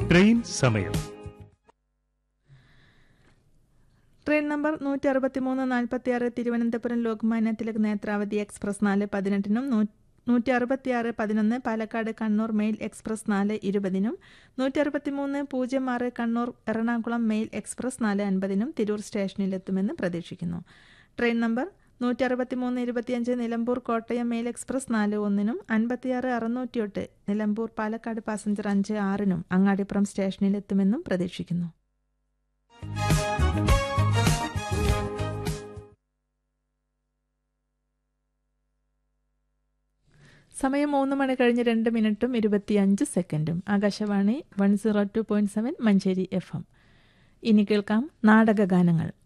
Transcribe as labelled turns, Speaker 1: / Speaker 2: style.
Speaker 1: train സമയം
Speaker 2: train number നൂറ്റി അറുപത്തി മൂന്ന് നാൽപ്പത്തി ആറ് തിരുവനന്തപുരം ലോക്മാന്യ തിലക് നേത്രാവതി എക്സ്പ്രസ് നാല് പതിനെട്ടിനും നൂറ്റി അറുപത്തിയാറ് പതിനൊന്ന് പാലക്കാട് കണ്ണൂർ മെയിൽ എക്സ്പ്രസ് നാല് ഇരുപതിനും നൂറ്റി അറുപത്തി മൂന്ന് പൂജ്യം ആറ് കണ്ണൂർ എറണാകുളം മെയിൽ എക്സ്പ്രസ് നാല് അൻപതിനും തിരൂർ സ്റ്റേഷനിലെത്തുമെന്ന് പ്രതീക്ഷിക്കുന്നു ട്രെയിൻ നമ്പർ നൂറ്റി അറുപത്തി മൂന്ന് ഇരുപത്തിയഞ്ച് നിലമ്പൂർ കോട്ടയം മെയിൽ എക്സ്പ്രസ് നാല് ഒന്നിനും അൻപത്തിയാറ് അറുന്നൂറ്റിയെട്ട് നിലമ്പൂർ പാലക്കാട് പാസഞ്ചർ അഞ്ച് ആറിനും അങ്ങാടിപ്പുറം സ്റ്റേഷനിലെത്തുമെന്നും പ്രതീക്ഷിക്കുന്നു സമയം മൂന്ന് മണി കഴിഞ്ഞ് രണ്ട് മിനിറ്റും ഇരുപത്തിയഞ്ച് സെക്കൻഡും Akashvani one zero two point seven Manjeri F M ഇനി കേൾക്കാം നാടകഗാനങ്ങൾ